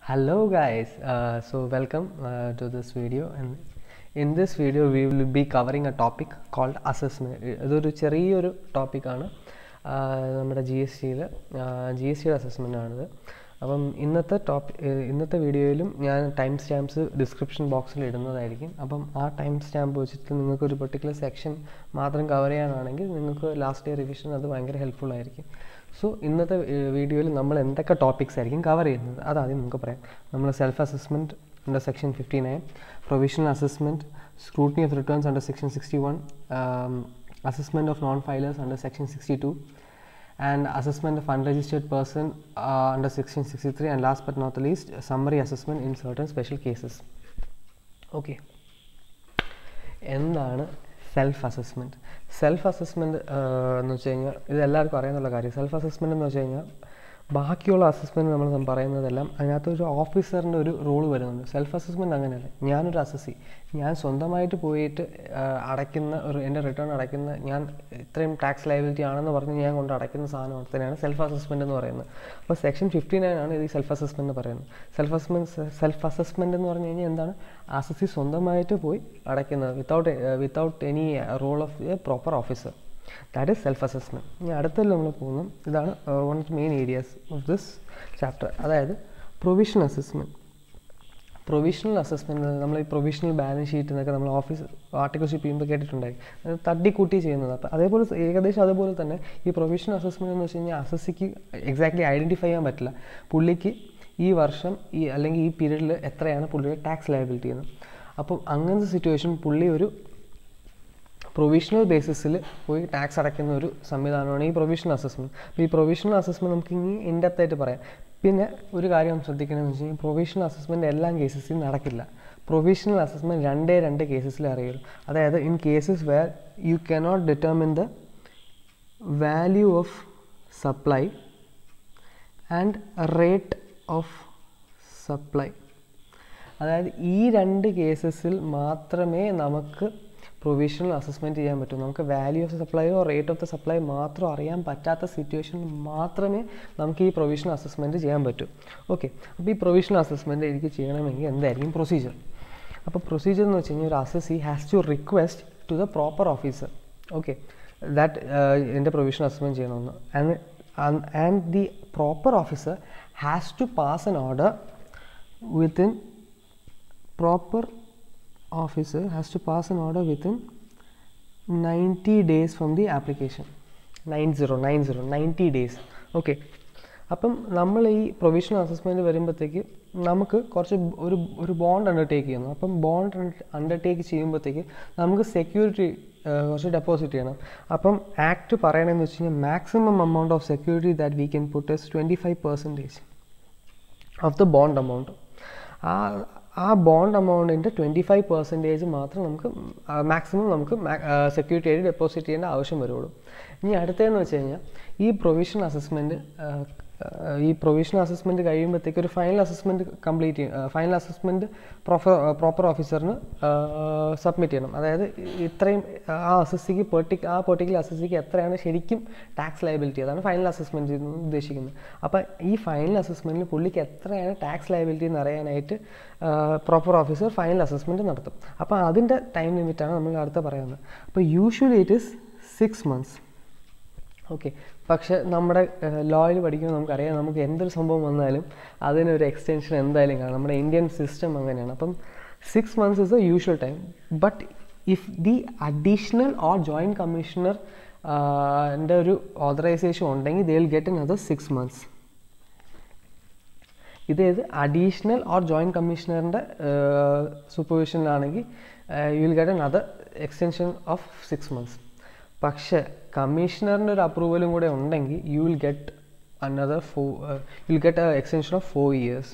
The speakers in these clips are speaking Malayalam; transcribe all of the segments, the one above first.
hello guys uh, so welcome uh, to this video and in this video we will be covering a topic called assessment ഇതൊരു ചെറിയൊരു ടോപ്പിക്കാണ് നമ്മുടെ ജി എസ് ടിയിൽ ജി എസ് ടിയുടെ അസസ്മെൻ്റ് ആണിത് അപ്പം ഇന്നത്തെ ടോപ്പി ഇന്നത്തെ വീഡിയോയിലും ഞാൻ ടൈം സ്റ്റാമ്പ്സ് ഡിസ്ക്രിപ്ഷൻ ബോക്സിൽ ഇടുന്നതായിരിക്കും അപ്പം ആ ടൈം സ്റ്റാമ്പ് വെച്ചിട്ട് നിങ്ങൾക്ക് ഒരു പെർട്ടിക്കുലർ സെക്ഷൻ മാത്രം കവർ ചെയ്യാനാണെങ്കിൽ നിങ്ങൾക്ക് ലാസ്റ്റ് ഇയർ റിവിഷൻ അത് ഭയങ്കര ഹെൽപ്ഫുൾ ആയിരിക്കും സോ ഇന്നത്തെ വീഡിയോയിൽ നമ്മൾ എന്തൊക്കെ ടോപ്പിക്സ് ആയിരിക്കും കവർ ചെയ്യുന്നത് അതാദ്യം നമുക്ക് പറയാം നമ്മൾ self assessment under section fifty nine provisional assessment scrutiny of returns under section sixty one assessment of non filers under section sixty two and assessment of unregistered person uh, under section 63 and last but not the least summary assessment in certain special cases okay എന്താണ് സെൽഫ് അസസ്മെൻറ്റ് സെൽഫ് അസസ്മെൻറ്റ് എന്ന് വെച്ച് കഴിഞ്ഞാൽ ഇത് എല്ലാവർക്കും അറിയാനുള്ള കാര്യം സെൽഫ് അസസ്മെൻറ്റ് എന്ന് വെച്ച് കഴിഞ്ഞാൽ ബാക്കിയുള്ള അസസ്മെൻറ്റ് നമ്മൾ പറയുന്നതെല്ലാം അതിനകത്ത് ഒരു ഓഫീസറിൻ്റെ ഒരു റോൾ വരുന്നുണ്ട് സെൽഫ് അസസ്മെൻറ്റ് അങ്ങനെയല്ല ഞാനൊരു അസസ്സി ഞാൻ സ്വന്തമായിട്ട് പോയിട്ട് അടയ്ക്കുന്ന ഒരു എൻ്റെ റിട്ടേൺ അടയ്ക്കുന്ന ഞാൻ ഇത്രയും ടാക്സ് ലയബിലിറ്റി ആണെന്ന് പറഞ്ഞ് ഞാൻ കൊണ്ട് അടയ്ക്കുന്ന സാധനം തന്നെയാണ് സെൽഫ് അസസ്മെൻറ്റ് എന്ന് പറയുന്നത് അപ്പോൾ സെക്ഷൻ ഫിഫ്റ്റി നയൻ ആണ് ഇത് ഈ സെൽഫ് അസസ്മെൻറ്റ് പറയുന്നത് സെൽഫ് അസസ്മെൻറ്റ് സെൽഫ് അസസ്മെൻറ്റ് എന്ന് പറഞ്ഞു കഴിഞ്ഞാൽ എന്താണ് അസസ്സി സ്വന്തമായിട്ട് പോയി അടയ്ക്കുന്നത് without without any role of a proper officer that is self assessment ഇനി അടുത്തതിൽ നമ്മൾ പോകുന്നു ഇതാണ് one of main areas of this chapter അതായത് പ്രൊവിഷണൽ അസസ്മെൻറ്റ് പ്രൊവിഷണൽ അസസ്മെൻറ്റ് നമ്മൾ ഈ പ്രൊവിഷണൽ ബാലൻസ് ഷീറ്റ് എന്നൊക്കെ നമ്മൾ ഓഫീസ് ആർട്ടിക്കിൾഷിപ്പ് ചെയ്യുമ്പോൾ കേട്ടിട്ടുണ്ടായി അത് തട്ടിക്കൂട്ടി ചെയ്യുന്നത് അപ്പോൾ അതേപോലെ ഏകദേശം അതുപോലെ തന്നെ ഈ പ്രൊവിഷണൽ അസസ്മെൻറ്റ് എന്ന് വെച്ച് കഴിഞ്ഞാൽ അസസ്സിക്ക് എക്സാക്ട്ലി ഐഡൻറ്റിഫൈ ചെയ്യാൻ പറ്റില്ല പുള്ളിക്ക് ഈ വർഷം ഈ അല്ലെങ്കിൽ ഈ പീരീഡിൽ എത്രയാണ് പുള്ളിയുടെ ടാക്സ് ലയബിലിറ്റി എന്ന് അപ്പം അങ്ങനത്തെ സിറ്റുവേഷൻ പുള്ളി ഒരു പ്രൊവിഷണൽ ബേസിസിൽ പോയി ടാക്സ് അടയ്ക്കുന്ന ഒരു സംവിധാനമാണ് ഈ പ്രൊവിഷണൽ അസസ്മെൻറ്റ് അപ്പോൾ ഈ പ്രൊവിഷണൽ അസസ്മെൻറ്റ് നമുക്ക് ഇനി ഇൻഡെപ്തായിട്ട് പറയാം പിന്നെ ഒരു കാര്യം ശ്രദ്ധിക്കണമെന്ന് വെച്ച് കഴിഞ്ഞാൽ പ്രൊവിഷണൽ അസസ്മെൻറ്റ് എല്ലാ കേസസിൽ നടക്കില്ല പ്രൊവിഷണൽ അസസ്മെൻറ്റ് രണ്ടേ രണ്ട് കേസസിൽ അറിയുള്ളൂ അതായത് in cases where you cannot determine the value of supply and rate of supply അതായത് ഈ രണ്ട് കേസസിൽ മാത്രമേ നമുക്ക് പ്രൊവിഷണൽ അസസ്മെൻറ്റ് ചെയ്യാൻ പറ്റൂ നമുക്ക് വാല്യൂ ഓഫ് സപ്ലൈയോ റേറ്റ് ഓഫ് ദ സപ്ലൈ മാത്രം അറിയാൻ പറ്റാത്ത സിറ്റുവേഷൻ മാത്രമേ നമുക്ക് ഈ പ്രൊവിഷണൽ അസസ്മെൻറ്റ് ചെയ്യാൻ പറ്റൂ ഓക്കെ അപ്പോൾ ഈ പ്രൊവിഷണൽ അസസ്മെൻറ്റ് എനിക്ക് ചെയ്യണമെങ്കിൽ എന്തായിരിക്കും പ്രൊസീജിയർ അപ്പോൾ പ്രൊസീജിയർ എന്ന് വെച്ച് കഴിഞ്ഞാൽ ഒരു assessee has to request to the proper officer okay that എൻ്റെ പ്രൊവിഷണൽ അസസ്മെൻറ്റ് ചെയ്യണമെന്ന് and and the proper officer has to pass an order within proper officer has to pass an order within 90 days from the application 90 90 90 days okay അപ്പം നമ്മൾ ഈ പ്രൊവിഷണൽ അസസ്മെൻറ്റ് വരുമ്പോഴത്തേക്ക് നമുക്ക് കുറച്ച് ഒരു ഒരു ബോണ്ട് അണ്ടർടേക്ക് ചെയ്യുന്നു അപ്പം ബോണ്ട് അണ്ടർടേക്ക് ചെയ്യുമ്പോഴത്തേക്ക് നമുക്ക് സെക്യൂരിറ്റി കുറച്ച് ഡെപ്പോസിറ്റ് ചെയ്യണം അപ്പം ആക്ട് പറയണമെന്ന് വെച്ച് കഴിഞ്ഞാൽ maximum amount of security that we can put as twenty five percentage of the bond amount ആ ആ ബോണ്ട് എമൗണ്ടിൻ്റെ ട്വൻറ്റി ഫൈവ് പെർസെൻറ്റേജ് മാത്രം നമുക്ക് മാക്സിമം നമുക്ക് സെക്യൂരിറ്റി ആയിട്ട് ഡെപ്പോസിറ്റ് ചെയ്യേണ്ട ആവശ്യം വരുള്ളൂ ഇനി അടുത്തതെന്ന് വെച്ച് കഴിഞ്ഞാൽ ഈ പ്രൊവിഷണൽ അസസ്മെൻറ്റ് ഈ പ്രൊവിഷണൽ അസസ്മെൻറ്റ് കഴിയുമ്പോഴത്തേക്ക് ഒരു ഫൈനൽ അസസ്മെൻറ്റ് കംപ്ലീറ്റ് ചെയ്യും ഫൈനൽ അസസ്മെൻറ്റ് പ്രോപ്പർ പ്രോപ്പർ ഓഫീസറിന് സബ്മിറ്റ് ചെയ്യണം അതായത് ഇത്രയും ആ അസസ്സിക്ക് പെർട്ടിക് ആ പെർട്ടിക്കുലർ അസസ്സിക്ക് എത്രയാണ് ശരിക്കും ടാക്സ് ലയബിലിറ്റി അതാണ് ഫൈനൽ അസസ്മെൻറ്റ് ഉദ്ദേശിക്കുന്നത് അപ്പോൾ ഈ ഫൈനൽ അസസ്മെൻറ്റിൽ പുള്ളിക്ക് എത്രയാണ് ടാക്സ് ലയബിലിറ്റി എന്ന് അറിയാനായിട്ട് പ്രോപ്പർ ഓഫീസർ ഫൈനൽ അസസ്മെൻറ്റ് നടത്തും അപ്പോൾ അതിൻ്റെ ടൈം ലിമിറ്റാണ് നമ്മൾ അടുത്ത പറയുന്നത് അപ്പോൾ usually it is six months okay പക്ഷെ നമ്മുടെ ലോയിൽ പഠിക്കുമ്പോൾ നമുക്കറിയാം നമുക്ക് എന്തൊരു സംഭവം വന്നാലും അതിനൊരു എക്സ്റ്റൻഷൻ എന്തായാലും കാണാം നമ്മുടെ ഇന്ത്യൻ സിസ്റ്റം അങ്ങനെയാണ് അപ്പം six months is a usual time but if the additional or joint commissioner എൻ്റെ ഒരു ഓതറൈസേഷൻ ഉണ്ടെങ്കിൽ they will get in other six months ഇത് ഏത് അഡീഷണൽ ഓർ ജോയിൻറ്റ് കമ്മീഷണറിൻ്റെ സൂപ്പർവിഷനിലാണെങ്കിൽ you will get an other extension of six months പക്ഷേ കമ്മീഷണറിൻ്റെ ഒരു അപ്രൂവലും കൂടെ ഉണ്ടെങ്കിൽ you will get another four you will get extension of four years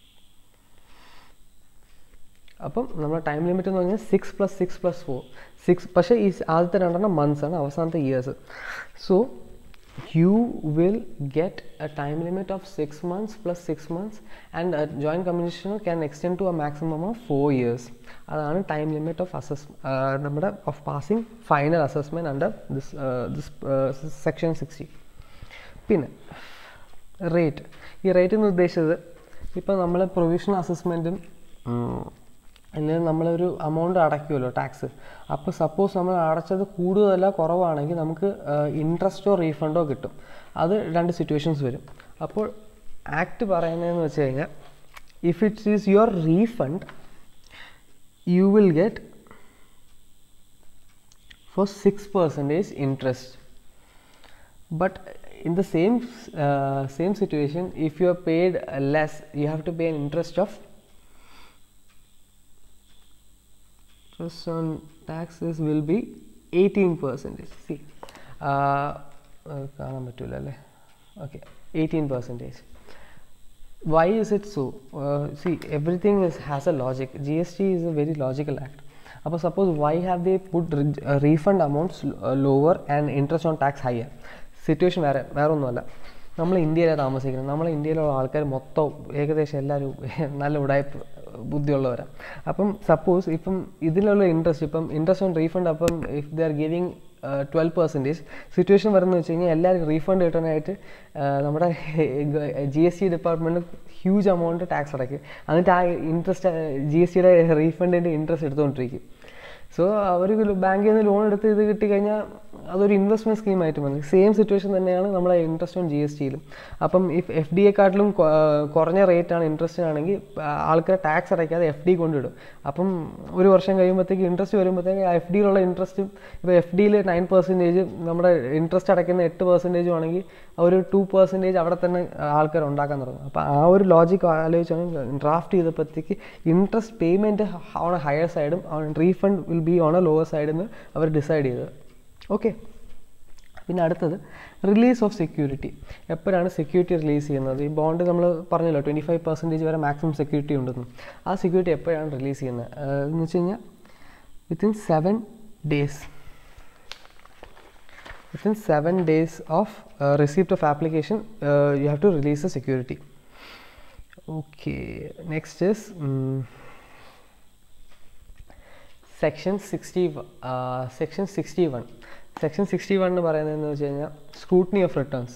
അപ്പം നമ്മുടെ ടൈം ലിമിറ്റ് എന്ന് പറഞ്ഞാൽ six plus six plus four six പക്ഷേ ഈ ആദ്യത്തെ രണ്ടെണ്ണം മന്ത്സ് ആണ് അവസാനത്തെ years so you will get a time limit of 6 months plus 6 months and a joint commissioner can extend to a maximum of 4 years അതാണ് ടൈം ലിമിറ്റ് ഓഫ് അസസ് നമ്മുടെ of passing final assessment under this this section sixty പിന്നെ റേറ്റ് ഈ റേറ്റ് എന്ന് ഉദ്ദേശിച്ചത് ഇപ്പം നമ്മൾ പ്രൊവിഷണൽ അസസ്മെൻറ്റും അല്ലെങ്കിൽ നമ്മളൊരു എമൗണ്ട് അടയ്ക്കുമല്ലോ ടാക്സ് അപ്പോൾ സപ്പോസ് നമ്മൾ അടച്ചത് കൂടുതലല്ല കുറവാണെങ്കിൽ നമുക്ക് ഇൻട്രസ്റ്റോ റീഫണ്ടോ കിട്ടും അത് രണ്ട് സിറ്റുവേഷൻസ് വരും അപ്പോൾ ആക്ട് പറയുന്നതെന്ന് വെച്ച് കഴിഞ്ഞാൽ if it's is your refund you will get for 6 percentage interest but in the same uh, same situation if you are paid uh, less you have to pay an interest of interest on taxes will be 18 percentage see uh, uh, കാണാൻ പറ്റൂല അല്ലേ okay eighteen percentage why is it so uh, see everything is has a logic gst is a very logical act അപ്പോൾ suppose why have they put refund amounts lower and interest on tax higher situation വേറെ വേറെ ഒന്നുമല്ല നമ്മൾ ഇന്ത്യയിലാണ് താമസിക്കുന്നത് നമ്മൾ ഇന്ത്യയിലുള്ള ആൾക്കാർ മൊത്തം ഏകദേശം എല്ലാവരും നല്ല ഉടായ്പ ബുദ്ധിയുള്ളവരാണ് അപ്പം സപ്പോസ് ഇപ്പം ഇതിലുള്ള ഇൻട്രസ്റ്റ് ഇപ്പം ഇൻട്രസ്റ്റ് ഓൺ റീഫണ്ട് അപ്പം if they are giving twelve percentage situation വരുന്നത് വെച്ച് കഴിഞ്ഞാൽ എല്ലാവരും റീഫണ്ട് കിട്ടാനായിട്ട് നമ്മുടെ G S T department huge amount tax അടയ്ക്കും എന്നിട്ട് ആ ഇൻട്രസ്റ്റ് ജി എസ് ടിയുടെ റീഫണ്ടിൻ്റെ ഇൻട്രസ്റ്റ് എടുത്തുകൊണ്ടിരിക്കും സോ അവർ ബാങ്കിൽ നിന്ന് ലോൺ എടുത്ത് ഇത് കിട്ടിക്കഴിഞ്ഞാൽ അതൊരു ഇൻവെസ്റ്റ്മെൻറ്റ് സ്കീമായിട്ട് മതി സെയിം സിറ്റുവേഷൻ തന്നെയാണ് നമ്മളെ ഇൻട്രസ്റ്റ് ഓൺ ജി എസ് ടിയിലും അപ്പം ഇഫ് എഫ് ഡി എക്കാട്ടിലും കുറഞ്ഞ റേറ്റാണ് ഇൻട്രസ്റ്റ് ആണെങ്കിൽ ആൾക്കാർ ടാക്സ് അടയ്ക്കാതെ എഫ് ഡി കൊണ്ടിടും അപ്പം ഒരു വർഷം കഴിയുമ്പോഴത്തേക്ക് ഇൻട്രസ്റ്റ് വരുമ്പോഴത്തേക്ക് ആ എഫ് ഡിയിലുള്ള ഇൻട്രസ്റ്റും ഇപ്പോൾ എഫ് ഡിയിൽ നയൻ പെർസെൻറ്റേജ് നമ്മുടെ ഇൻട്രസ്റ്റ് അടയ്ക്കുന്ന എട്ട് പെർസെൻറ്റേജും ആണെങ്കിൽ ഒരു ടു പെർസെൻറ്റേജ് അവിടെ തന്നെ ആൾക്കാർ ഉണ്ടാക്കാൻ തുടങ്ങും അപ്പോൾ ആ ഒരു ലോജിക്ക് ആലോചിച്ചാണ് ഡ്രാഫ്റ്റ് ചെയ്തപ്പോഴത്തേക്ക് interest payment on a higher സൈഡും refund will be on a lower സൈഡിൽ നിന്ന് അവർ ഡിസൈഡ് ചെയ്തത് ഓക്കെ പിന്നെ അടുത്തത് റിലീസ് ഓഫ് സെക്യൂരിറ്റി എപ്പോഴാണ് സെക്യൂരിറ്റി റിലീസ് ചെയ്യുന്നത് ഈ ബോണ്ട് നമ്മൾ പറഞ്ഞല്ലോ ട്വൻറ്റി ഫൈവ് പെർസെൻറ്റേജ് വരെ മാക്സിമം സെക്യൂരിറ്റി ഉണ്ടെന്ന് ആ സെക്യൂരിറ്റി എപ്പോഴാണ് റിലീസ് ചെയ്യുന്നത് എന്ന് വെച്ച് കഴിഞ്ഞാൽ within seven days within 7 days of uh, receipt of application uh, you have to release the security okay next is um, section 60 uh, section 61 section 61 എന്ന് പറയുന്നതെന്ന് വെച്ച് കഴിഞ്ഞാൽ സ്ക്രൂട്ടനി ഓഫ് റിട്ടേൺസ്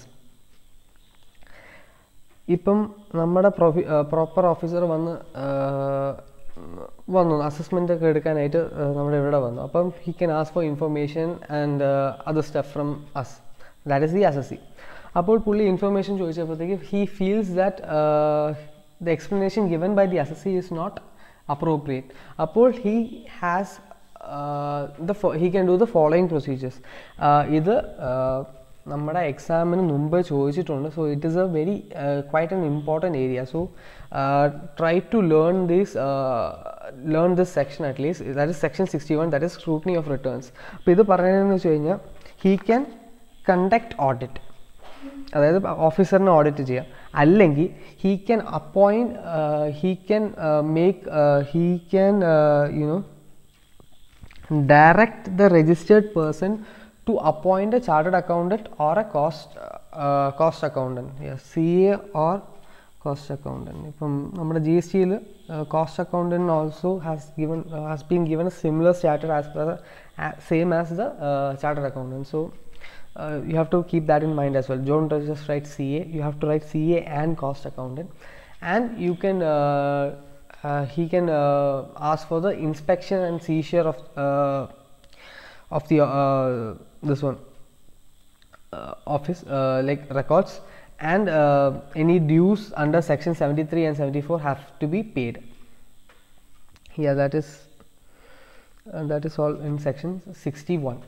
ഇപ്പം നമ്മുടെ പ്രൊഫി പ്രോപ്പർ ഓഫീസർ വന്ന് വന്നു അസസ്മെൻ്റ് ഒക്കെ എടുക്കാനായിട്ട് നമ്മുടെ ഇവിടെ വന്നു അപ്പം he can ask for information and other stuff from us that is the assessee അപ്പോൾ പുള്ളി ഇൻഫർമേഷൻ ചോദിച്ചപ്പോഴത്തേക്ക് he feels that the explanation given by the assessee is not appropriate അപ്പോൾ he has the he can do the following procedures ഇത് നമ്മുടെ എക്സാമിന് മുമ്പ് ചോദിച്ചിട്ടുണ്ട് so it is a very quite an important area so try to learn this learn this section at least that is section sixty one that is scrutiny of returns അപ്പോൾ ഇത് പറയുന്നതെന്ന് വെച്ച് കഴിഞ്ഞാൽ ഹീ ക്യാൻ കണ്ടക്ട് ഓഡിറ്റ് അതായത് ഓഫീസറിനെ ഓഡിറ്റ് ചെയ്യാം അല്ലെങ്കിൽ he can appoint he can make he can you know direct the registered person to appoint a chartered accountant or a cost uh, cost accountant yes CA or cost accountant ഇപ്പം നമ്മുടെ ജി എസ് ടിയിൽ cost accountant also has given has been given a similar stated as per same as the chartered accountant so you have to keep that in mind as well don't just write CA you have to write CA and cost accountant and you can uh, uh, he can uh, ask for the inspection and seizure of uh, of the uh, this one uh, office uh, like records and uh, any dues under section 73 and 74 have to be paid yeah that is uh, that is all in section 61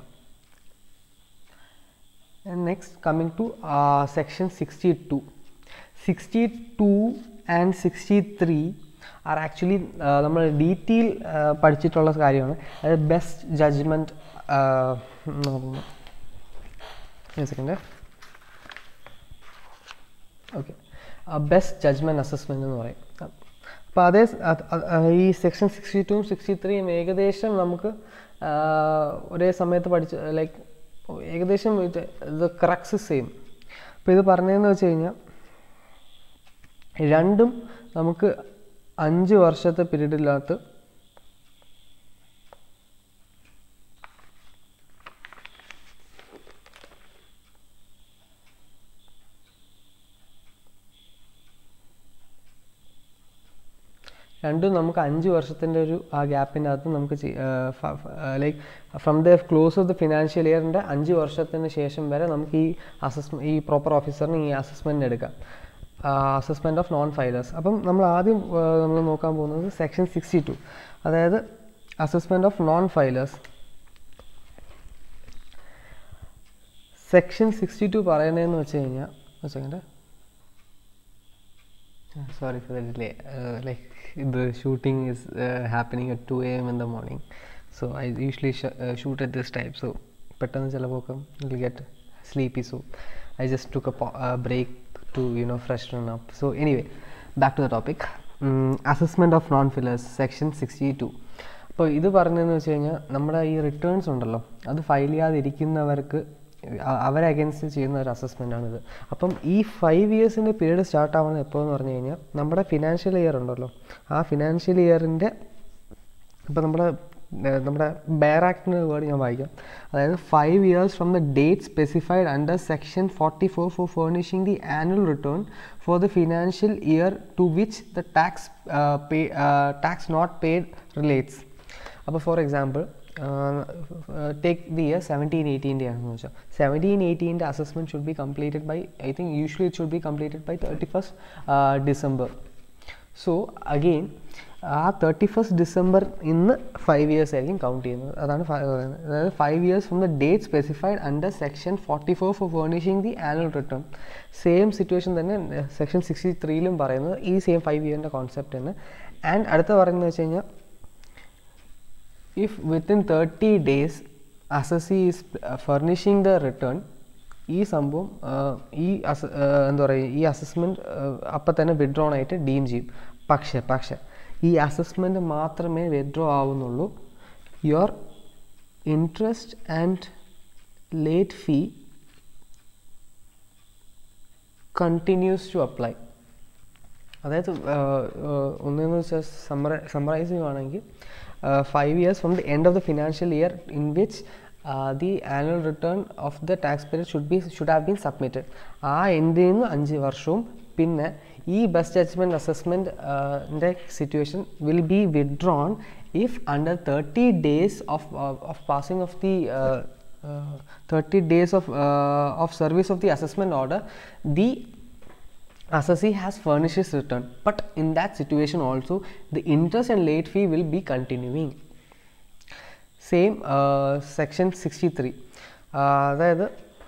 and next coming to uh, section 62 62 and 63 are actually നമ്മൾ ഡീറ്റെയിൽ പഠിച്ചിട്ടുള്ള കാര്യമാണ് അതായത് best judgement second okay best judgement assessment എന്ന് പറയും അപ്പോൾ അതേ ഈ സെക്ഷൻ സിക്സ്റ്റി ടു സിക്സ്റ്റി ത്രീയും ഏകദേശം നമുക്ക് ഒരേ സമയത്ത് പഠിച്ച് ലൈക്ക് ഏകദേശം ഇത് ഇത് ക്രക്സ് സെയിം അപ്പോൾ ഇത് പറഞ്ഞതെന്ന് വെച്ച് കഴിഞ്ഞാൽ രണ്ടും നമുക്ക് അഞ്ച് വർഷത്തെ പീരീഡിനകത്ത് രണ്ടും നമുക്ക് അഞ്ച് വർഷത്തിൻ്റെ ഒരു ആ ഗ്യാപ്പിൻ്റെ അകത്ത് നമുക്ക് like from the close of the financial ഇയറിൻ്റെ അഞ്ച് വർഷത്തിന് ശേഷം വരെ നമുക്ക് ഈ അസസ്മെ ഈ പ്രോപ്പർ ഓഫീസറിന് ഈ അസസ്മെൻറ്റ് എടുക്കാം അസസ്മെൻറ്റ് ഓഫ് നോൺ ഫൈലേഴ്സ് അപ്പം നമ്മൾ ആദ്യം നമ്മൾ നോക്കാൻ പോകുന്നത് സെക്ഷൻ സിക്സ്റ്റി ടു അതായത് assessment of non filers section sixty two പറയുന്നതെന്ന് വെച്ച് കഴിഞ്ഞാൽ ഒരു second sorry for the delay uh, like the shooting is uh, happening at 2 a.m in the morning so i usually sh- uh, shoot at this time so പെട്ടെന്ന് ചിലപ്പോൾ will get sleepy so i just took a po- uh, break to you know freshen up so anyway back to the topic um, assessment of non fillers section 62 അപ്പോൾ ഇത് പറഞ്ഞതെന്ന് വെച്ച് കഴിഞ്ഞാൽ നമ്മുടെ ഈ റിട്ടേൺസ് ഉണ്ടല്ലോ അത് ഫയൽ ചെയ്യാതിരിക്കുന്നവർക്ക് അ- അവരെ അഗേൻസ്റ്റ് ചെയ്യുന്ന ഒരു അസസ്മെൻ്റ് ആണിത് അപ്പം ഈ ഫൈവ് ഇയേഴ്സിൻ്റെ പീരീഡ് സ്റ്റാർട്ട് ആവുന്നത് എപ്പോഴെന്ന് പറഞ്ഞു കഴിഞ്ഞാൽ നമ്മുടെ ഫിനാൻഷ്യൽ ഇയർ ഉണ്ടല്ലോ ആ ഫിനാൻഷ്യൽ ഇയറിൻ്റെ ഇപ്പം നമ്മുടെ ഏഹ് നമ്മുടെ ബെയർ ആക്ടിൻ്റെ വേർഡ് ഞാൻ വായിക്കാം അതായത് five years from the date specified under section forty four four furnishing the annual return for the financial year to which the tax pay tax not paid relates അപ്പോൾ for example take the year seventeen എയ്റ്റീൻ്റെ ആണെന്ന് വെച്ചാൽ സെവൻറ്റീൻ എയ്റ്റീൻ്റെ assessment should be completed by I think usually it should be completed by thirty first December so again ആ തേർട്ടി ഫസ്റ്റ് ഡിസംബർ ഇന്ന് ഫൈവ് ഇയേഴ്സ് ആയിരിക്കും കൗണ്ട് ചെയ്യുന്നത് അതാണ് ഫ- പറയുന്നത് അതായത് five years from the date specified under section forty four four furnishing the annual return same situation തന്നെ സെക്ഷൻ സിക്സ്റ്റി ത്രീയിലും പറയുന്നത് ഈ സെയിം ഫൈവ് ഇയറിൻ്റെ കോൺസെപ്റ്റ് തന്നെ ആൻഡ് അടുത്ത പറയുന്നത് വെച്ച് കഴിഞ്ഞാൽ if within 30 days assessee is uh, furnishing the return ഈ സംഭവം ആഹ്, ഈ അസ ആഹ്, എന്താ പറയുക ഈ അസസ്മെൻറ്റ് അപ്പം തന്നെ വിഡ്രോൺ ആയിട്ട് ഡീം ചെയ്യും പക്ഷേ പക്ഷേ ഈ അസസ്മെൻറ്റ് മാത്രമേ വിഡ്രോ ആവുന്നുള്ളൂ your interest and late fee continues to apply അതായത് ഒന്നെന്ന് വെച്ചാൽ സമ്മറ സമ്മറൈസ് ചെയ്യുവാണെങ്കിൽ five years from the end of the financial year in which the annual return of the tax period should be should have been submitted ആ എൻഡിൽ നിന്ന് അഞ്ച് വർഷവും പിന്നെ ഈ best judgement assessment situation will be withdrawn if under thirty days of of passing of the uh, 30 days of uh, of service of the assessment order the assessee has furnished his return but in that situation also the interest and late fee will be continuing same uh, section 63 uh, അതായത്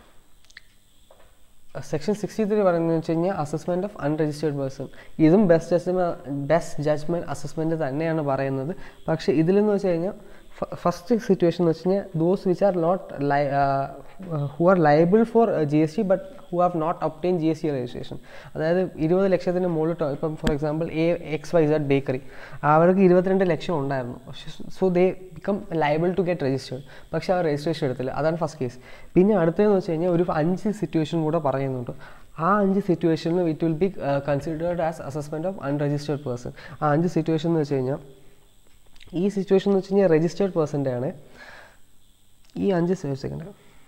സെക്ഷൻ സിക്സ്റ്റി ത്രീ പറയുന്നത് വെച്ച് കഴിഞ്ഞാൽ അസസ്മെൻറ്റ് ഓഫ് അൺരജിസ്റ്റേർഡ് പേഴ്സൺ ഇതും best judgement best judgement assessment തന്നെയാണ് പറയുന്നത് പക്ഷേ ഇതിലെന്ന് വെച്ച് കഴിഞ്ഞാൽ ഫസ്റ്റ് സിറ്റുവേഷൻ എന്ന് വെച്ച് കഴിഞ്ഞാൽ those which are not lie who are liable for G S T but who have not obtain G S T registration അതായത് ഇരുപത് ലക്ഷത്തിന് മുകളിൽ ടോ- ഇപ്പം for example a X Y Z bakery അവർക്ക് ഇരുപത്തിരണ്ട് ലക്ഷം ഉണ്ടായിരുന്നു പക്ഷേ so they become liable to get registered പക്ഷേ അവർ രജിസ്ട്രേഷൻ എടുത്തില്ല അതാണ് ഫസ്റ്റ് കേസ് പിന്നെ അടുത്തതെന്ന് വെച്ച് കഴിഞ്ഞാൽ ഒരു അഞ്ച് സിറ്റുവേഷൻ കൂടെ പറയുന്നുണ്ട് ആ അഞ്ച് സിറ്റുവേഷനിൽ it will be considered as assessment of unregistered person ആ അഞ്ച് സിറ്റുവേഷൻ എന്ന് വെച്ച് കഴിഞ്ഞാൽ ഈ സിറ്റുവേഷൻ എന്ന് വെച്ച് കഴിഞ്ഞാൽ രജിസ്റ്റേർഡ് പേഴ്സൻ്റെ ആണ് ഈ അഞ്ച് സെക്കൻഡ്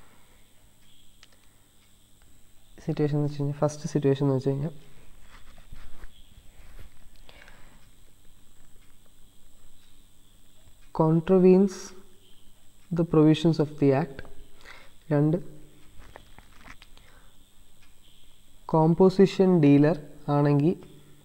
സിറ്റുവേഷൻ എന്ന് വെച്ച് കഴിഞ്ഞാൽ ഫസ്റ്റ് സിറ്റുവേഷൻ എന്ന് വെച്ച് കഴിഞ്ഞാൽ contravenes the provisions of the act രണ്ട് കോമ്പോസിഷൻ ഡീലർ ആണെങ്കിൽ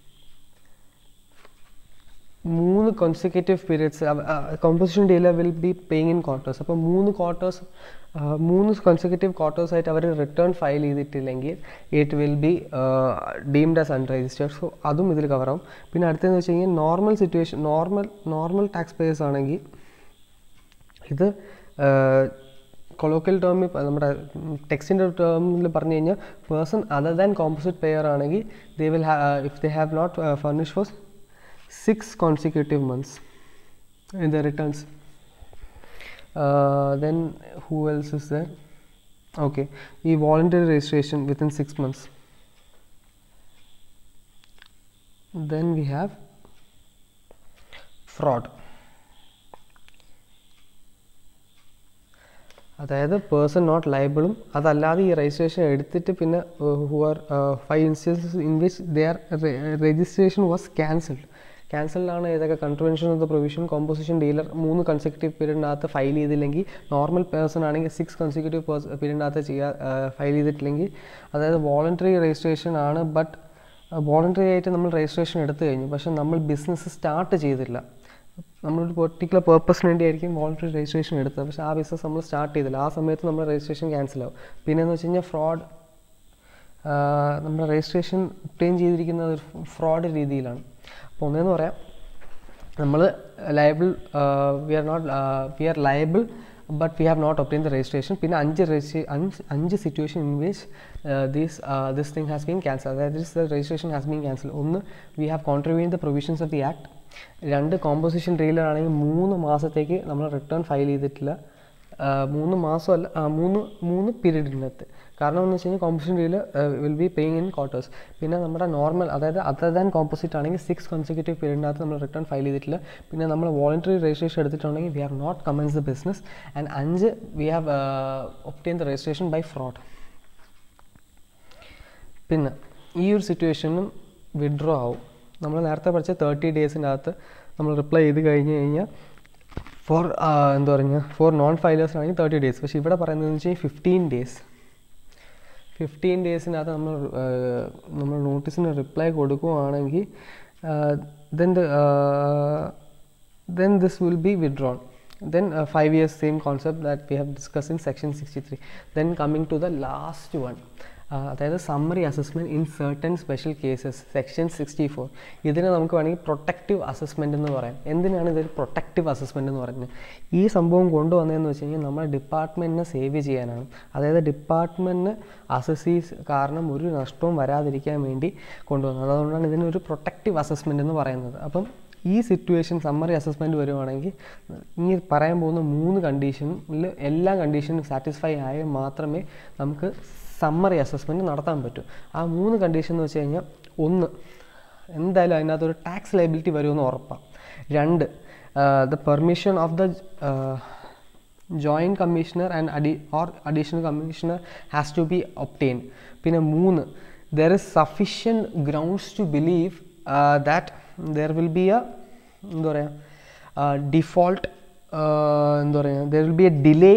മൂന്ന് consecutive periods composition dealer will be paying in quarters അപ്പോൾ മൂന്ന് ക്വാർട്ടേഴ്സ് മൂന്ന് കോൺസിക്യൂട്ടീവ് ക്വാർട്ടേഴ്സ് ആയിട്ട് അവർ റിട്ടേൺ ഫയൽ ചെയ്തിട്ടില്ലെങ്കിൽ it will be deemed as unregistered so അതും ഇതിൽ കവറാവും പിന്നെ അടുത്തതെന്ന് വെച്ച് കഴിഞ്ഞാൽ normal situation normal normal tax payers ആണെങ്കിൽ ഇത് കൊളോക്കൽ ടേമിൽ നമ്മുടെ ടെക്സ്റ്റിൻ്റെ ടേമിൽ പറഞ്ഞു കഴിഞ്ഞാൽ person other than composite payer ആണെങ്കിൽ ദേ will if they have not furnish for six consecutive months in the returns then who else is there okay ഈ voluntary registration within six months then we have fraud അതായത് പേഴ്സൺ നോട്ട് ലയബിളും അതല്ലാതെ ഈ രജിസ്ട്രേഷൻ എടുത്തിട്ട് പിന്നെ who are five instances in which they are registration was cancelled cancelled ആണ് ഏതൊക്കെ contravention of the provision composition dealer മൂന്ന് കൺസെക്യൂട്ടീവ് പീരീഡിനകത്ത് ഫയൽ ചെയ്തില്ലെങ്കിൽ നോർമൽ പേഴ്സൺ ആണെങ്കിൽ സിക്സ് കൺസെക്യൂട്ടീവ് പീരീഡിനകത്ത് ചെയ്യാ ഫയൽ ചെയ്തിട്ടില്ലെങ്കിൽ അതായത് വോളണ്ടറി രജിസ്ട്രേഷൻ ആണ് ബട്ട് വോളണ്ടറി ആയിട്ട് നമ്മൾ രജിസ്ട്രേഷൻ എടുത്തു കഴിഞ്ഞു പക്ഷേ നമ്മൾ ബിസിനസ് സ്റ്റാർട്ട് ചെയ്തില്ല നമ്മളൊരു പെർട്ടിക്കുലർ പർപ്പസിന് വേണ്ടിയായിരിക്കും വോളണ്ടറി രജിസ്ട്രേഷൻ എടുത്തത് പക്ഷേ ആ ബിസിനസ് നമ്മൾ സ്റ്റാർട്ട് ചെയ്തില്ല ആ സമയത്ത് നമ്മൾ രജിസ്ട്രേഷൻ ക്യാൻസൽ ആവും പിന്നെ എന്ന് വെച്ച് കഴിഞ്ഞാൽ ഫ്രോഡ് നമ്മുടെ രജിസ്ട്രേഷൻ ഒപ്റ്റെയിൻ ചെയ്തിരിക്കുന്നത് ഒരു ഫ്രോഡ് രീതിയിലാണ് അപ്പോൾ ഒന്നേന്ന് പറയാം നമ്മൾ liable we are not we are liable but we have not obtain the registration പിന്നെ അഞ്ച് രജിസ്ട്രേ അഞ്ച് അഞ്ച് situation in which these this thing has been cancel അതായത് this the registration has been cancel ഒന്ന് we have contribute the provisions of the act രണ്ട് കോമ്പോസിഷൻ ഡീലർ ആണെങ്കിൽ മൂന്ന് മാസത്തേക്ക് നമ്മൾ റിട്ടേൺ ഫയൽ ചെയ്തിട്ടില്ല മൂന്ന് മാസമല്ല മൂന്ന് മൂന്ന് പീരീഡിനകത്ത് കാരണം എന്ന് വെച്ച് കഴിഞ്ഞാൽ composition dealer will be paying in quarters പിന്നെ നമ്മുടെ നോർമൽ അതായത് അതർ ദാൻ കോമ്പോസിറ്റ് ആണെങ്കിൽ സിക്സ് കോൺസിക്യൂട്ടീവ് പീരീഡിനകത്ത് നമ്മൾ റിട്ടേൺ ഫയൽ ചെയ്തിട്ടില്ല പിന്നെ നമ്മൾ വോളണ്ടറി രജിസ്ട്രേഷൻ എടുത്തിട്ടുണ്ടെങ്കിൽ we have not commence the business and അഞ്ച് we have obtain the registration by fraud പിന്നെ ഈ ഒരു സിറ്റുവേഷനും വിഡ്രോ ആവും നമ്മൾ നേരത്തെ പഠിച്ച തേർട്ടി ഡേയ്സിൻ്റെ അകത്ത് നമ്മൾ റിപ്ലൈ ചെയ്ത് കഴിഞ്ഞ് കഴിഞ്ഞാൽ ഫോർ എന്താ പറയുക ഫോർ നോൺ ഫൈലേഴ്സ് ആണെങ്കിൽ തേർട്ടി ഡേയ്സ് പക്ഷേ ഇവിടെ പറയുന്നതെന്ന് വെച്ചാൽ ഫിഫ്റ്റീൻ ഡേയ്സ് ഫിഫ്റ്റീൻ ഡേയ്സിനകത്ത് നമ്മൾ നമ്മൾ നോട്ടീസിന് റിപ്ലൈ കൊടുക്കുകയാണെങ്കിൽ then then this will be withdrawn then uh, five years same concept that we have discussed in section 63 then coming to the last one അതായത് summary assessment in certain special cases section sixty four ഇതിനെ നമുക്ക് വേണമെങ്കിൽ പ്രൊട്ടക്റ്റീവ് അസസ്മെൻ്റ് എന്ന് പറയാം എന്തിനാണ് ഇതൊരു പ്രൊട്ടക്റ്റീവ് അസസ്മെൻ്റ് എന്ന് പറയുന്നത് ഈ സംഭവം കൊണ്ടുവന്നതെന്ന് വെച്ച് കഴിഞ്ഞാൽ നമ്മുടെ ഡിപ്പാർട്ട്മെൻറ്റിനെ സേവ് ചെയ്യാനാണ് അതായത് ഡിപ്പാർട്ട്മെൻറ്റിന് അസസീസ് കാരണം ഒരു നഷ്ടവും വരാതിരിക്കാൻ വേണ്ടി കൊണ്ടുവന്നത് അതുകൊണ്ടാണ് ഇതിനൊരു പ്രൊട്ടക്റ്റീവ് അസസ്മെൻ്റ് എന്ന് പറയുന്നത് അപ്പം ഈ സിറ്റുവേഷൻ സമ്മറി അസസ്മെൻറ്റ് വരുവാണെങ്കിൽ ഇനി പറയാൻ പോകുന്ന മൂന്ന് കണ്ടീഷനിൽ എല്ലാ കണ്ടീഷനും സാറ്റിസ്ഫൈ ആയാൽ മാത്രമേ നമുക്ക് സമ്മറി അസസ്മെൻറ്റ് നടത്താൻ പറ്റൂ ആ മൂന്ന് കണ്ടീഷൻ എന്ന് വെച്ച് കഴിഞ്ഞാൽ ഒന്ന് എന്തായാലും അതിനകത്തൊരു ടാക്സ് ലൈബിലിറ്റി വരുമെന്ന് ഉറപ്പാണ് രണ്ട് the permission of the joint commissioner and അഡി or additional commissioner has to be obtain പിന്നെ മൂന്ന് there is sufficient grounds to believe that there will be a എന്താ പറയുക ഡിഫോൾട്ട് എന്താ പറയുക there will be a delay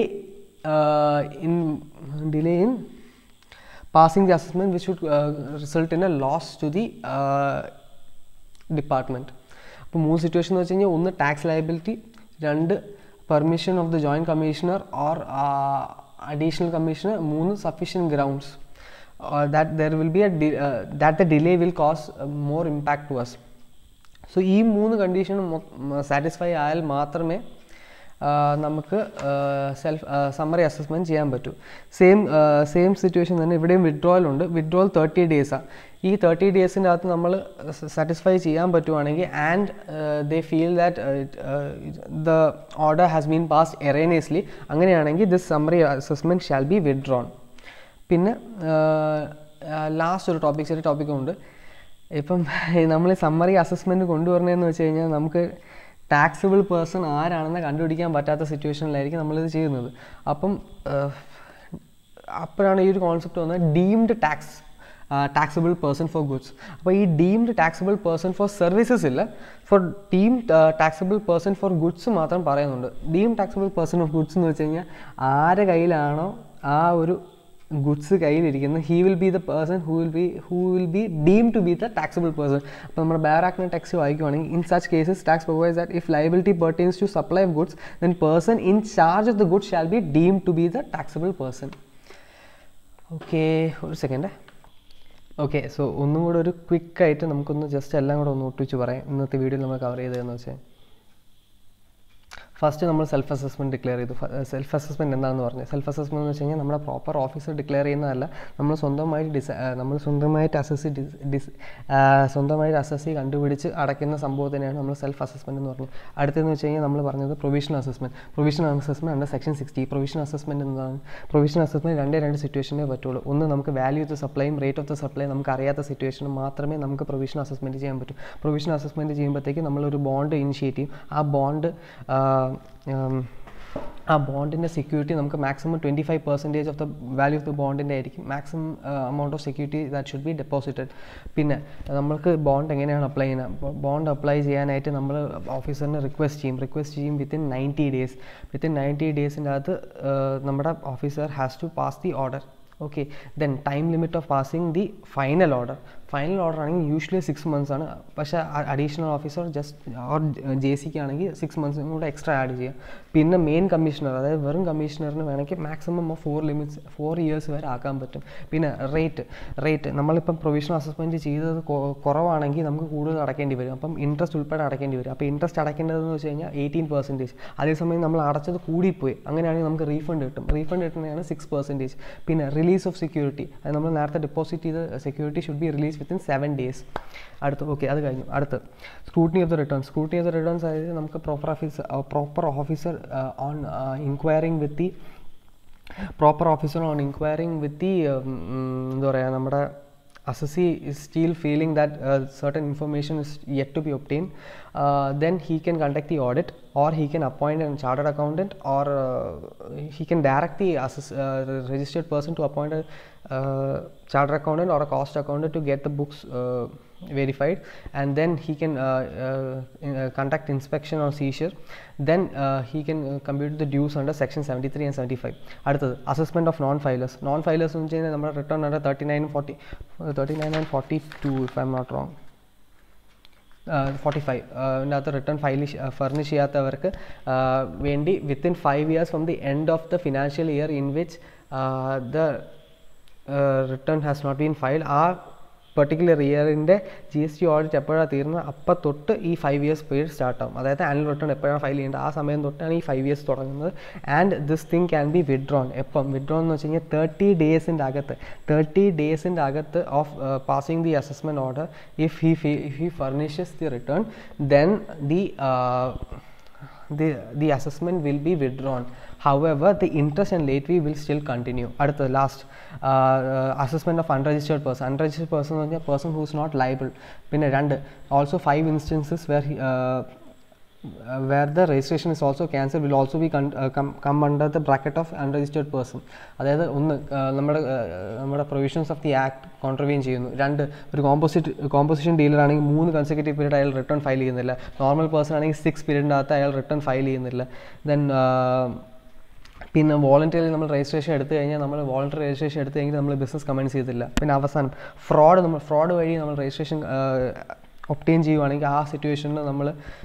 in delay in passing the assessment which would uh, result in a loss to the uh, department അപ്പോൾ മൂന്ന് സിറ്റുവേഷൻ എന്ന് വെച്ച് കഴിഞ്ഞാൽ ഒന്ന് ടാക്സ് ലയബിലിറ്റി രണ്ട് permission of the joint commissioner or additional commissioner മൂന്ന് sufficient grounds that there will be a that the delay will cause more impact to us so ഈ മൂന്ന് കണ്ടീഷനും സാറ്റിസ്ഫൈ ആയാൽ മാത്രമേ നമുക്ക് സെൽഫ് സമ്മറി അസസ്മെൻറ്റ് ചെയ്യാൻ പറ്റൂ സെയിം സെയിം സിറ്റുവേഷൻ തന്നെ ഇവിടെയും വിഡ്രോവൽ ഉണ്ട് വിഡ്രോവൽ തേർട്ടി ഡേയ്സാണ് ഈ തേർട്ടി ഡേയ്സിൻ്റെ അകത്ത് നമ്മൾ സാറ്റിസ്ഫൈ ചെയ്യാൻ പറ്റുവാണെങ്കിൽ and they feel that the order has been pass erroneously അങ്ങനെയാണെങ്കിൽ this summary assessment shall be withdrawn പിന്നെ ലാസ്റ്റ് ഒരു ടോപ്പിക് ചെറിയ ടോപ്പിക്കുണ്ട് ഇപ്പം നമ്മൾ സമ്മറി അസസ്മെൻറ്റ് കൊണ്ടുവരണതെന്ന് വെച്ച് കഴിഞ്ഞാൽ നമുക്ക് ടാക്സിബിൾ പേഴ്സൺ ആരാണെന്ന് കണ്ടുപിടിക്കാൻ പറ്റാത്ത സിറ്റുവേഷനിലായിരിക്കും നമ്മളിത് ചെയ്യുന്നത് അപ്പം അപ്പോഴാണ് ഈ ഒരു കോൺസെപ്റ്റ് വന്നത് deemed tax taxable person for goods അപ്പോൾ ഈ deemed taxable person for services ഇല്ല for deem taxable person for goods മാത്രം പറയുന്നുണ്ട് deem taxable person of goods എന്ന് വെച്ച് കഴിഞ്ഞാൽ ആരെ കയ്യിലാണോ ആ ഒരു ഗുഡ്സ് കയ്യിലിരിക്കുന്നത് he will be the person who will be who will be deem to be the taxable person അപ്പോൾ നമ്മുടെ ബാരാക്ടിന് ടെക്സ്റ്റ് വായിക്കുവാണെങ്കിൽ in such cases tax provides that if liability പെർട്ടെയിൻസ് to supply of goods then person in charge of the goods shall be deem to be the taxable person okay ഒരു സെക്കൻഡ് ഓക്കെ സോ ഒന്നും കൂടെ ഒരു ക്വിക്കായിട്ട് നമുക്കൊന്ന് ജസ്റ്റ് എല്ലാം കൂടെ ഒന്ന് ഒട്ടിച്ച് പറയാം ഇന്നത്തെ വീഡിയോയിൽ നമ്മൾ കവർ ചെയ്തതെന്ന് വെച്ചാൽ ഫസ്റ്റ് നമ്മൾ സെൽഫ് അസസ്മെൻറ്റ് ഡിക്ലെയർ ചെയ്തു സെൽഫ് അസസ്മെൻറ്റ് എന്താണെന്ന് പറഞ്ഞു സെൽഫ് അസസ്മെൻറ്റ് എന്ന് വെച്ച് കഴിഞ്ഞാൽ നമ്മുടെ പ്രോപ്പർ ഓഫീസർ ഡിക്ലെയർ ചെയ്യുന്നതല്ല നമ്മൾ സ്വന്തമായിട്ട് ഡിസ നമ്മൾ സ്വന്തമായിട്ട് അസസ് ഡിസ് സ്വന്തമായിട്ട് അസസ് കണ്ടുപിടിച്ച് അടയ്ക്കുന്ന സംഭവത്തിനെയാണ് നമ്മൾ സെൽഫ് അസസ്മെൻറ്റ് എന്ന് പറഞ്ഞത് അടുത്തെന്ന് വെച്ച് കഴിഞ്ഞാൽ നമ്മൾ പറഞ്ഞത് provision assessment provision assessment under section sixty provision assessment എന്താണ് പ്രൊവിഷൻ അസസ്മെൻറ്റ് രണ്ടേ രണ്ട് സിറ്റുവേഷനേ പറ്റുള്ളൂ ഒന്ന് നമുക്ക് വാല്യൂ ഓഫ് ദ സപ്ലൈയും റേറ്റ് ഓഫ് ദ സപ്ലൈ നമുക്ക് അറിയാത്ത സിറ്റുവേഷനും മാത്രമേ നമുക്ക് പ്രൊവിഷൻ അസസ്മെൻറ്റ് ചെയ്യാൻ പറ്റൂ പ്രൊവിഷൻ അസസ്മെൻറ്റ് ചെയ്യുമ്പോഴത്തേക്ക് നമ്മളൊരു ബോണ്ട് ഇനിഷ്യേറ്റ് ചെയ്യും ആ ബോണ്ട് ആ ബോണ്ടിൻ്റെ സെക്യൂരിറ്റി നമുക്ക് maximum twenty five percentage of the value of the ബോണ്ടിൻ്റെ ആയിരിക്കും maximum amount of security that should be deposited പിന്നെ നമ്മൾക്ക് ബോണ്ട് എങ്ങനെയാണ് അപ്ലൈ ചെയ്യുന്നത് ബോണ്ട് അപ്ലൈ ചെയ്യാനായിട്ട് നമ്മൾ ഓഫീസറിനെ റിക്വസ്റ്റ് ചെയ്യും റിക്വസ്റ്റ് ചെയ്യും within ninety days within ninety ഡേയ്സിൻ്റെ അകത്ത് നമ്മുടെ officer has to pass the order okay then time limit of passing the final order final order ആണെങ്കിൽ യൂഷ്വലി സിക്സ് മന്ത്സ് ആണ് പക്ഷേ additional officer just or J സിക്ക് ആണെങ്കിൽ സിക്സ് മന്ത്സും കൂടെ എക്സ്ട്രാ ആഡ് ചെയ്യാം പിന്നെ മെയിൻ കമ്മീഷണർ അതായത് വെറും കമ്മീഷണറിന് വേണമെങ്കിൽ maximum for limits four years വരെ ആക്കാൻ പറ്റും പിന്നെ റേറ്റ് റേറ്റ് നമ്മളിപ്പം പ്രൊവിഷണൽ അസസ്മെൻറ്റ് ചെയ്തത് കുറവാണെങ്കിൽ നമുക്ക് കൂടുതൽ അടയ്ക്കേണ്ടി വരും അപ്പം ഇൻട്രസ്റ്റ് ഉൾപ്പെടെ അടയ്ക്കേണ്ടി വരും അപ്പോൾ ഇൻട്രസ്റ്റ് അടയ്ക്കേണ്ടതെന്ന് വെച്ച് കഴിഞ്ഞാൽ എയ്റ്റീൻ പെർസെൻറ്റേജ് അതേസമയം നമ്മൾ അടച്ചത് കൂടിപ്പോയി അങ്ങനെയാണെങ്കിൽ നമുക്ക് റീഫണ്ട് കിട്ടും റീഫണ്ട് കിട്ടുന്നതാണ് സിക്സ് പെർസെൻറ്റേജ് പിന്നെ റിലീസ് ഓഫ് സെക്യൂരിറ്റി അത് നമ്മൾ നേരത്തെ ഡെപ്പോസിറ്റ് ചെയ്ത security should be release within seven days അടുത്ത് ഓക്കെ അത് കഴിഞ്ഞു അടുത്ത് scrutiny of the returns scrutiny of the returns അതായത് നമുക്ക് proper officer proper officer on inquiring with the proper officer on inquiring with the എന്താ പറയുക നമ്മുടെ assessee is still feeling that uh, certain information is yet to be obtained, uh, then he can conduct the audit or he can appoint a chartered accountant or uh, he can direct the assess, uh, registered person to appoint a uh, chartered accountant or a cost accountant to get the books uh, verified and then he can uh, uh, in- uh, conduct inspection or seizure then uh, he can uh, compute the dues under section 73 and 75 അടുത്തത് assessment of non filers non filers എന്ന് വെച്ച് കഴിഞ്ഞാൽ നമ്മുടെ return under thirty nine forty thirty nine and forty two if I'm not wrong forty five ഇതിനകത്ത് റിട്ടേൺ ഫയൽ ഫർണിഷ് ചെയ്യാത്തവർക്ക് uh, വേണ്ടി within five years from the end of the financial year in which the return has not been file ആ പെർട്ടിക്കുലർ ഇയറിൻ്റെ ജി എസ് ടി ഓഡിറ്റ് എപ്പോഴാണ് തീർന്നത് അപ്പം തൊട്ട് ഈ ഫൈവ് ഇയേഴ്സ് പീരീഡ് സ്റ്റാർട്ട് ആവും അതായത് ആനുവൽ റിട്ടേൺ എപ്പോഴാണ് ഫയൽ ചെയ്യേണ്ടത് ആ സമയം തൊട്ടാണ് ഈ ഫൈവ് ഇയേഴ്സ് തുടങ്ങുന്നത് and this thing can be withdrawn എപ്പം വിഡ്രോൺ എന്ന് വെച്ച് കഴിഞ്ഞാൽ തേർട്ടി ഡേയ്സിൻ്റെ അകത്ത് തേർട്ടി ഡേയ്സിൻ്റെ അകത്ത് of passing the assessment order if he if he furnishes the return then the the the assessment will be withdrawn however the interest and late fee will still continue അടുത്ത last assessment of unregistered person unregistered person എന്ന് പറഞ്ഞാൽ പേഴ്സൺ ഹൂസ് നോട്ട് ലൈബിൾ പിന്നെ രണ്ട് also five instances were where the registration is also cancelled will also be con- uh, come, come under the bracket of unregistered person അതായത് ഒന്ന് uh, നമ്മുടെ uh, നമ്മുടെ provisions of the act contravene ചെയ്യുന്നു രണ്ട് ഒരു കോമ്പോസിറ്റ് കോമ്പോസിഷൻ ഡീലർ ആണെങ്കിൽ മൂന്ന് കൺസെക്യൂട്ടീവ് പീരീഡ് അയാൾ റിട്ടേൺ ഫയൽ ചെയ്യുന്നില്ല നോർമൽ പേഴ്സൺ ആണെങ്കിൽ സിക്സ് പീരീഡിൻ്റെ അകത്ത് അയാൾ റിട്ടേൺ ഫയൽ ചെയ്യുന്നില്ല ദെൻ പിന്നെ വോളണ്ടറി നമ്മൾ രജിസ്ട്രേഷൻ എടുത്തു കഴിഞ്ഞാൽ നമ്മൾ വോളണ്ടറി രജിസ്ട്രേഷൻ എടുത്തു കഴിഞ്ഞാൽ നമ്മൾ ബിസിനസ് കമൻസ് ചെയ്തില്ല പിന്നെ അവസാനം ഫ്രോഡ് നമ്മൾ ഫ്രോഡ് വഴി നമ്മൾ രജിസ്ട്രേഷൻ ഒപ്റ്റെയിൻ ചെയ്യുവാണെങ്കിൽ ആ സിറ്റുവേഷനിൽ നമ്മൾ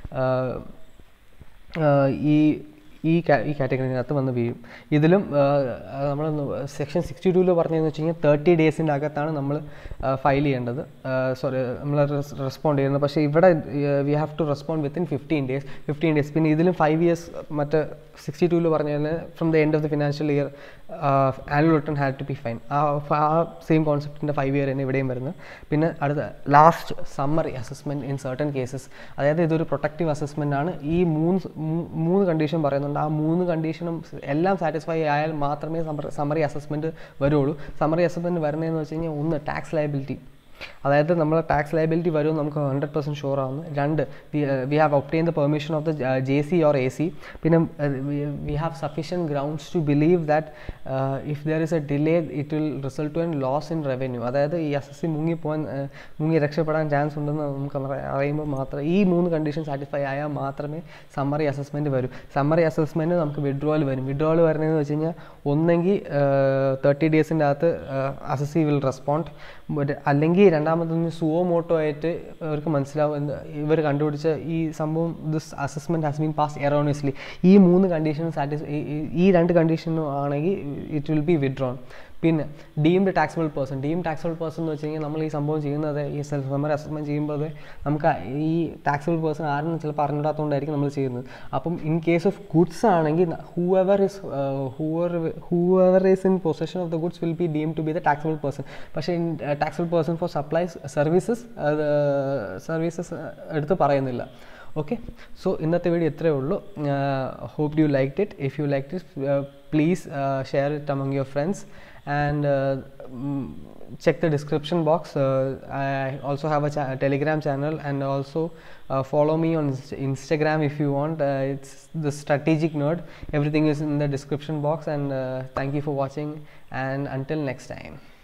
ഈ ഈ കാ ഈ കാറ്റഗറിനകത്ത് വന്ന് വീഴും ഇതിലും നമ്മൾ സെക്ഷൻ സിക്സ്റ്റി ടൂവിൽ പറഞ്ഞതെന്ന് വെച്ച് കഴിഞ്ഞാൽ തേർട്ടി ഡേയ്സിൻ്റെ അകത്താണ് നമ്മൾ ഫയൽ ചെയ്യേണ്ടത് സോറി നമ്മൾ റെസ്പോണ്ട് ചെയ്യുന്നത് പക്ഷേ ഇവിടെ we have to respond within fifteen days fifteen days പിന്നെ ഇതിലും ഫൈവ് ഇയേഴ്സ് മറ്റ് സിക്സ്റ്റി ടൂവിൽ പറഞ്ഞാൽ from the end of the financial year annual return had to be fine ആ ആ സെയിം കോൺസെപ്റ്റിൻ്റെ ഫൈവ് ഇയർ തന്നെ ഇവിടെയും വരുന്നത് പിന്നെ അടുത്ത last summary assessment in certain cases അതായത് ഇതൊരു പ്രൊട്ടക്റ്റീവ് അസസ്മെൻ്റ് ആണ് ഈ മൂന്ന് മൂന്ന് കണ്ടീഷൻ പറയുന്നുണ്ട് ആ മൂന്ന് കണ്ടീഷനും എല്ലാം സാറ്റിസ്ഫൈ ആയാൽ മാത്രമേ സമ്മറി അസസ്മെൻറ്റ് വരുള്ളൂ സമ്മറി അസസ്മെൻറ്റ് വരുന്നതെന്ന് വെച്ച് കഴിഞ്ഞാൽ ഒന്ന് ടാക്സ് ലയബിലിറ്റി അതായത് നമ്മൾ ടാക്സ് ലയബിലിറ്റി വരും നമുക്ക് ഹൺഡ്രഡ് പെർസെൻറ്റ് ഷുവർ ആവുന്നു രണ്ട് we have obtain the permission of the J C or A C പിന്നെ we have sufficient grounds to believe that if there is a delay it will result to an loss in revenue അതായത് ഈ എസ് എസ് സി മുങ്ങിപ്പോകാൻ മുങ്ങി രക്ഷപ്പെടാൻ ചാൻസ് ഉണ്ടെന്ന് നമുക്ക് അറിയുമ്പോൾ മാത്രം ഈ മൂന്ന് കണ്ടീഷൻ സാറ്റിസ്ഫൈ ആയാൽ മാത്രമേ സമ്മറി അസസ്മെൻറ്റ് വരൂ സമ്മറി അസസ്മെൻറ്റ് നമുക്ക് വിഡ്രോവൽ വരും വിഡ്രോവൽ വരുന്നതെന്ന് വെച്ച് കഴിഞ്ഞാൽ ഒന്നെങ്കിൽ തേർട്ടി ഡേയ്സിൻ്റെ അകത്ത് അസസ് സി വിൽ റെസ്പോണ്ട് അല്ലെങ്കിൽ രണ്ടാമതൊന്ന് സുവോ മോട്ടോ ആയിട്ട് അവർക്ക് മനസ്സിലാവും എന്ത് ഇവർ കണ്ടുപിടിച്ച ഈ സംഭവം this assessment has been pass erroneously ഈ മൂന്ന് കണ്ടീഷൻ സാറ്റിസ്ഫൈ ഈ രണ്ട് കണ്ടീഷനും ആണെങ്കിൽ ഇറ്റ് വിൽ ബി വിഡ്രോൺ പിന്നെ deemed taxable person deem taxable person എന്ന് വെച്ച് കഴിഞ്ഞാൽ നമ്മൾ ഈ സംഭവം ചെയ്യുന്നത് ഈ സെൽഫ് മെമ്മറി അസസ്മെൻറ്റ് ചെയ്യുമ്പോൾ നമുക്ക് ഈ ടാക്സബിൾ പേഴ്സൺ ആരും ചിലപ്പോൾ അറിഞ്ഞിടാത്തതുകൊണ്ടായിരിക്കും നമ്മൾ ചെയ്യുന്നത് അപ്പം ഇൻ കേസ് ഓഫ് ഗുഡ്സ് ആണെങ്കിൽ whoever is whoever whoever is in possession of the goods will be deem to be the taxable person പക്ഷേ in taxable person for supplies services services എടുത്ത് പറയുന്നില്ല ഓക്കെ സോ ഇന്നത്തെ വീഡിയോ ഇത്രയേ ഉള്ളൂ hope you like it if you like it please share it among your friends and uh, mm, check the description box uh, i also have a cha- telegram channel and also uh, follow me on Inst- instagram if you want uh, it's the strategic nerd everything is in the description box and uh, thank you for watching and until next time